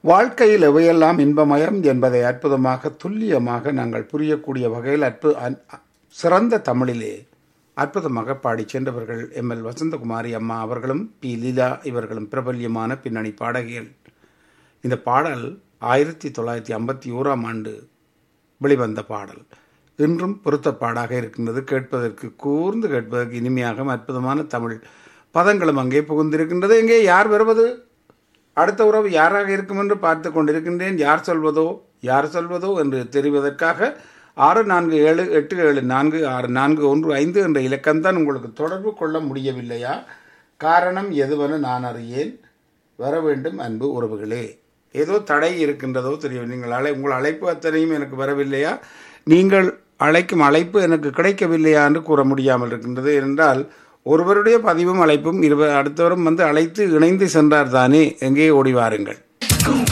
வாழ்க்கையில் எவையெல்லாம் இன்பமயம் என்பதை அற்புதமாக துல்லியமாக நாங்கள் புரியக்கூடிய வகையில் அற்பு அன்- சிறந்த தமிழிலே அற்புதமாக பாடிச் சென்றவர்கள் எம் எல் வசந்தகுமாரி அம்மா அவர்களும் பி லீலா இவர்களும் பிரபல்யமான பின்னணி பாடகிகள் இந்த பாடல் ஆயிரத்தி தொள்ளாயிரத்தி ஐம்பத்தி ஓராம் ஆண்டு வெளிவந்த பாடல் இன்றும் பொருத்தப்பாடாக இருக்கின்றது கேட்பதற்கு கூர்ந்து கேட்பதற்கு இனிமையாக அற்புதமான தமிழ் பதங்களும் அங்கே புகுந்திருக்கின்றது எங்கே யார் வருவது அடுத்த உறவு யாராக இருக்கும் என்று பார்த்து கொண்டிருக்கின்றேன் யார் சொல்வதோ யார் சொல்வதோ என்று தெரிவதற்காக ஆறு நான்கு ஏழு எட்டு ஏழு நான்கு ஆறு நான்கு ஒன்று ஐந்து என்ற இலக்கம்தான் உங்களுக்கு தொடர்பு கொள்ள முடியவில்லையா காரணம் எதுவென நான் அறியேன் வர வேண்டும் அன்பு உறவுகளே ஏதோ தடை இருக்கின்றதோ தெரியும் நீங்கள் அழை உங்கள் அழைப்பு அத்தனையும் எனக்கு வரவில்லையா நீங்கள் அழைக்கும் அழைப்பு எனக்கு கிடைக்கவில்லையா என்று கூற முடியாமல் இருக்கின்றது என்றால் ஒருவருடைய பதிவும் அழைப்பும் இருவர் அடுத்தவரும் வந்து அழைத்து இணைந்து சென்றார் தானே எங்கே ஓடி வாருங்கள்